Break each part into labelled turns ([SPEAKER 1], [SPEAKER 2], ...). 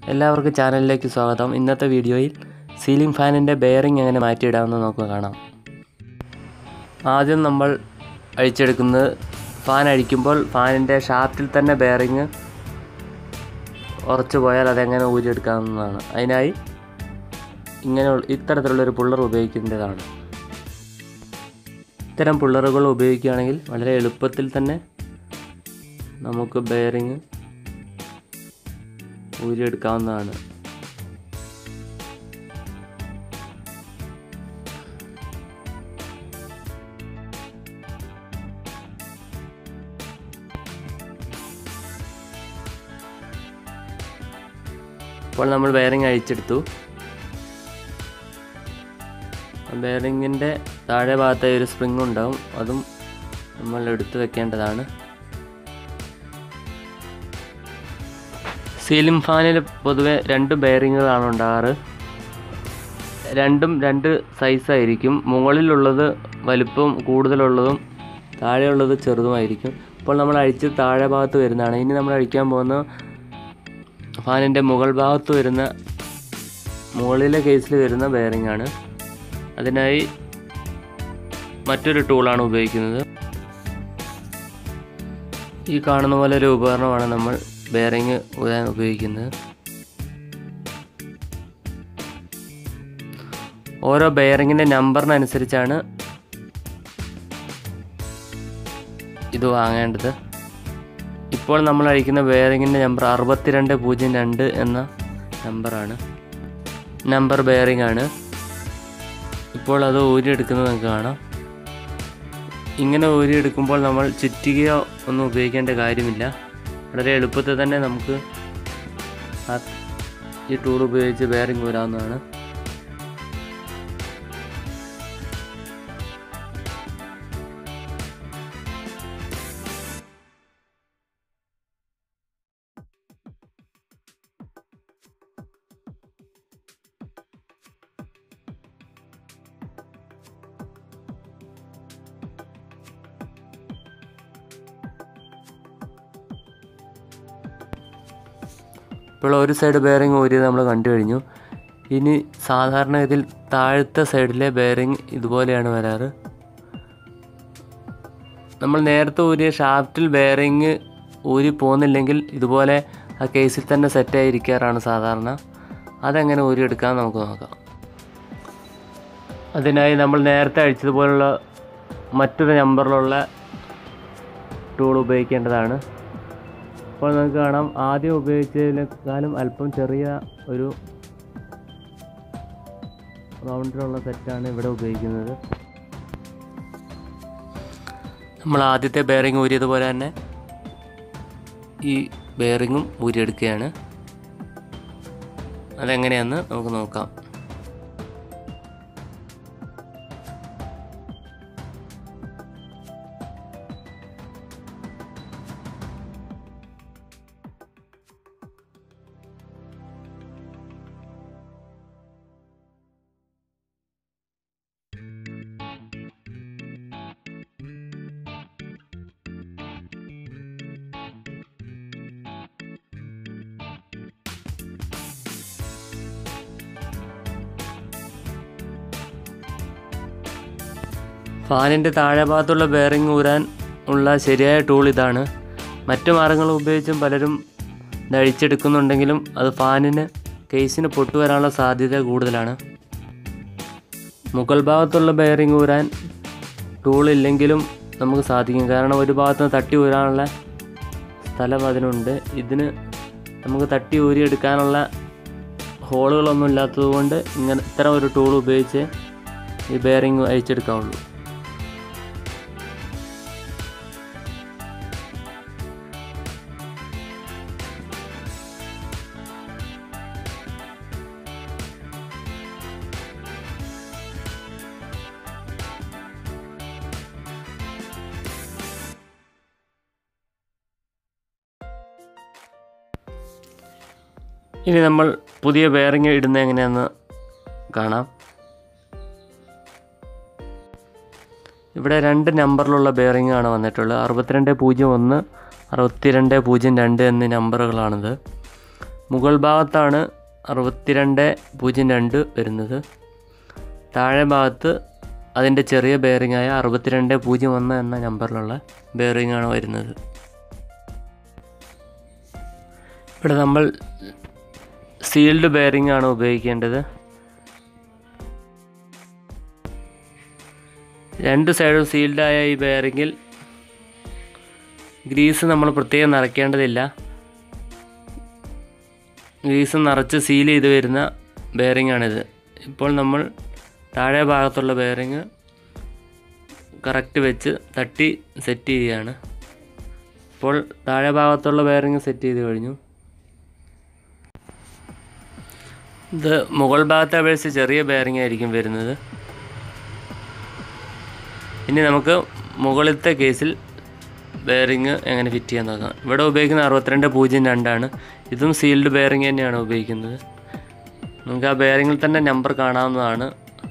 [SPEAKER 1] എല്ലാവർക്കും ചാനലിലേക്ക് സ്വാഗതം ഇന്നത്തെ വീഡിയോയിൽ സീലിംഗ് ഫാനിൻ്റെ ബെയറിംഗ് എങ്ങനെ മാറ്റിയിടാമെന്ന് നമുക്ക് കാണാം ആദ്യം നമ്മൾ അഴിച്ചെടുക്കുന്നത് ഫാൻ അഴിക്കുമ്പോൾ ഫാനിൻ്റെ ഷാഫ്റ്റിൽ തന്നെ ബെയറിങ് ഉറച്ചു പോയാൽ അതെങ്ങനെ ഊരിയെടുക്കാവുന്നതാണ് അതിനായി ഇങ്ങനെ ഇത്തരത്തിലുള്ളൊരു പുള്ളർ ഉപയോഗിക്കേണ്ടതാണ് ഇത്തരം പുള്ളറുകൾ ഉപയോഗിക്കുകയാണെങ്കിൽ വളരെ എളുപ്പത്തിൽ തന്നെ നമുക്ക് ബെയറിങ് ഊരിയെടുക്കാവുന്നതാണ് ഇപ്പോൾ നമ്മൾ ബെയറിങ് അഴിച്ചെടുത്തു ബെയറിങ്ങിൻ്റെ താഴെ ഭാഗത്തായി ഒരു സ്പ്രിങ് ഉണ്ടാവും അതും നമ്മൾ എടുത്തു വെക്കേണ്ടതാണ് സീലിംഗ് ഫാനിൽ പൊതുവെ രണ്ട് ബെയറിങ്ങുകളാണ് ഉണ്ടാകാറ് രണ്ടും രണ്ട് സൈസായിരിക്കും മുകളിലുള്ളത് വലിപ്പം കൂടുതലുള്ളതും താഴെയുള്ളത് ചെറുതുമായിരിക്കും ഇപ്പോൾ നമ്മൾ അഴിച്ച് താഴെ ഭാഗത്ത് വരുന്നതാണ് ഇനി നമ്മൾ അഴിക്കാൻ പോകുന്ന ഫാനിൻ്റെ മുകൾ ഭാഗത്ത് വരുന്ന മുകളിലെ കേസിൽ വരുന്ന ബെയറിംഗ് ആണ് അതിനായി മറ്റൊരു ടൂളാണ് ഉപയോഗിക്കുന്നത് ഈ കാണുന്ന പോലെ ഒരു ഉപകരണമാണ് നമ്മൾ ബെയറിങ് ഊരാൻ ഉപയോഗിക്കുന്നത് ഓരോ ബെയറിങ്ങിൻ്റെ നമ്പറിനനുസരിച്ചാണ് ഇത് വാങ്ങേണ്ടത് ഇപ്പോൾ നമ്മൾ അഴിക്കുന്ന ബെയറിങ്ങിൻ്റെ നമ്പർ അറുപത്തിരണ്ട് പൂജ്യം രണ്ട് എന്ന നമ്പറാണ് നമ്പർ ബെയറിംഗ് ആണ് ഇപ്പോൾ അത് ഊരിയെടുക്കുന്നത് നമുക്ക് കാണാം ഇങ്ങനെ ഊരിയെടുക്കുമ്പോൾ നമ്മൾ ചുറ്റികയോ ഒന്നും ഉപയോഗിക്കേണ്ട കാര്യമില്ല വളരെ എളുപ്പത്തിൽ തന്നെ നമുക്ക് ആ ഈ ടൂൾ ഉപയോഗിച്ച് ബെയറിംഗ് ഊരാവുന്നതാണ് ഇപ്പോൾ ഒരു സൈഡ് ബെയറിംഗ് ഊരിയത് നമ്മൾ കണ്ടു കഴിഞ്ഞു ഇനി സാധാരണ ഇതിൽ താഴത്തെ സൈഡിലെ ബെയറിംഗ് ഇതുപോലെയാണ് വരാറ് നമ്മൾ നേരത്തെ ഊരിയ ഷാഫ്റ്റിൽ ബെയറിംഗ് ഊരി പോകുന്നില്ലെങ്കിൽ ഇതുപോലെ ആ കേസിൽ തന്നെ സെറ്റായി ഇരിക്കാറാണ് സാധാരണ അതെങ്ങനെ ഊരിയെടുക്കാൻ നമുക്ക് നോക്കാം അതിനായി നമ്മൾ നേരത്തെ അഴിച്ചതുപോലുള്ള മറ്റൊരു നമ്പറിലുള്ള ടൂൾ ഉപയോഗിക്കേണ്ടതാണ് അപ്പോൾ നമുക്ക് കാണാം ആദ്യം ഉപയോഗിച്ചതിനേക്കാളും അല്പം ചെറിയ ഒരു റൗണ്ടിലുള്ള സെറ്റാണ് ഇവിടെ ഉപയോഗിക്കുന്നത് നമ്മൾ ആദ്യത്തെ ബെയറിംഗ് ഊരിയതുപോലെ തന്നെ ഈ ബെയറിങ്ങും ഊരിയെടുക്കുകയാണ് അതെങ്ങനെയാണെന്ന് നമുക്ക് നോക്കാം ഫാനിൻ്റെ താഴെ ഭാഗത്തുള്ള ബെയറിംഗ് ഊരാൻ ഉള്ള ശരിയായ ടൂൾ ഇതാണ് മറ്റു മാർഗങ്ങൾ ഉപയോഗിച്ചും പലരും ഇത് അഴിച്ചെടുക്കുന്നുണ്ടെങ്കിലും അത് ഫാനിന് കേസിന് പൊട്ടുവരാനുള്ള സാധ്യത കൂടുതലാണ് മുകൾ ഭാഗത്തുള്ള ബെയറിംഗ് ഊരാൻ ടൂൾ ഇല്ലെങ്കിലും നമുക്ക് സാധിക്കും കാരണം ഒരു ഭാഗത്ത് നിന്ന് തട്ടി ഊരാനുള്ള സ്ഥലം അതിനുണ്ട് ഇതിന് നമുക്ക് തട്ടി ഊരിയെടുക്കാനുള്ള ഹോളുകളൊന്നും ഇല്ലാത്തതുകൊണ്ട് ഇങ്ങനെ ഇത്തരം ഒരു ടൂൾ ഉപയോഗിച്ച് ഈ ബെയറിംഗ് അഴിച്ചെടുക്കാവുള്ളൂ ഇനി നമ്മൾ പുതിയ ബെയറിങ് ഇടുന്നത് എങ്ങനെയാണെന്ന് കാണാം ഇവിടെ രണ്ട് നമ്പറിലുള്ള ബെയറിംഗ് ആണ് വന്നിട്ടുള്ളത് അറുപത്തിരണ്ട് പൂജ്യം ഒന്ന് അറുപത്തിരണ്ട് പൂജ്യം രണ്ട് എന്നീ നമ്പറുകളാണിത് മുകൾ ഭാഗത്താണ് അറുപത്തിരണ്ട് പൂജ്യം രണ്ട് വരുന്നത് താഴെ ഭാഗത്ത് അതിൻ്റെ ചെറിയ ബെയറിംഗായ അറുപത്തിരണ്ട് പൂജ്യം ഒന്ന് എന്ന നമ്പറിലുള്ള ബെയറിംഗ് ആണ് വരുന്നത് ഇവിടെ നമ്മൾ സീൽഡ് ബെയറിംഗ് ആണ് ഉപയോഗിക്കേണ്ടത് രണ്ട് സൈഡും സീൽഡായ ഈ ബെയറിങ്ങിൽ ഗ്രീസ് നമ്മൾ പ്രത്യേകം നിറയ്ക്കേണ്ടതില്ല ഗ്രീസ് നിറച്ച് സീൽ ചെയ്ത് വരുന്ന ബെയറിംഗ് ആണിത് ഇപ്പോൾ നമ്മൾ താഴെ ഭാഗത്തുള്ള ബെയറിങ് കറക്റ്റ് വെച്ച് തട്ടി സെറ്റ് ചെയ്യുകയാണ് ഇപ്പോൾ താഴെ ഭാഗത്തുള്ള ബെയറിങ് സെറ്റ് ചെയ്ത് കഴിഞ്ഞു ഇത് മുകൾ ഭാഗത്തെ അപേക്ഷിച്ച് ചെറിയ ബെയറിംഗ് ആയിരിക്കും വരുന്നത് ഇനി നമുക്ക് മുകളിലത്തെ കേസിൽ ബെയറിങ് എങ്ങനെ ഫിറ്റ് ചെയ്യാൻ നോക്കാം ഇവിടെ ഉപയോഗിക്കുന്ന അറുപത്തിരണ്ട് പൂജ്യം രണ്ടാണ് ഇതും സീൽഡ് ബെയറിംഗ് തന്നെയാണ് ഉപയോഗിക്കുന്നത് നമുക്ക് ആ ബെയറിങ്ങിൽ തന്നെ നമ്പർ കാണാവുന്നതാണ്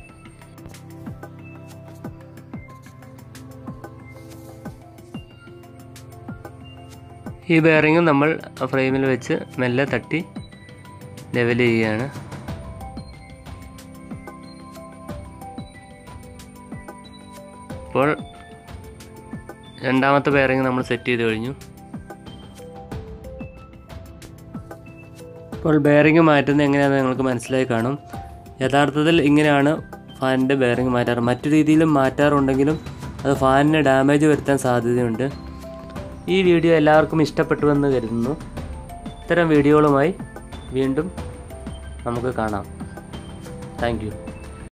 [SPEAKER 1] ഈ ബെയറിങ് നമ്മൾ ഫ്രെയിമിൽ വെച്ച് മെല്ലെ തട്ടി ലെവൽ ചെയ്യുകയാണ് ഇപ്പോൾ രണ്ടാമത്തെ ബെയറിങ് നമ്മൾ സെറ്റ് ചെയ്ത് കഴിഞ്ഞു ഇപ്പോൾ ബെയറിങ് മാറ്റുന്നത് എങ്ങനെയാണെന്ന് നിങ്ങൾക്ക് മനസ്സിലായി കാണും യഥാർത്ഥത്തിൽ ഇങ്ങനെയാണ് ഫാനിൻ്റെ ബെയറിങ് മാറ്റാറ് മറ്റു രീതിയിലും മാറ്റാറുണ്ടെങ്കിലും അത് ഫാനിന് ഡാമേജ് വരുത്താൻ സാധ്യതയുണ്ട് ഈ വീഡിയോ എല്ലാവർക്കും ഇഷ്ടപ്പെട്ടുവെന്ന് കരുതുന്നു ഇത്തരം വീഡിയോകളുമായി വീണ്ടും നമുക്ക് കാണാം താങ്ക് യു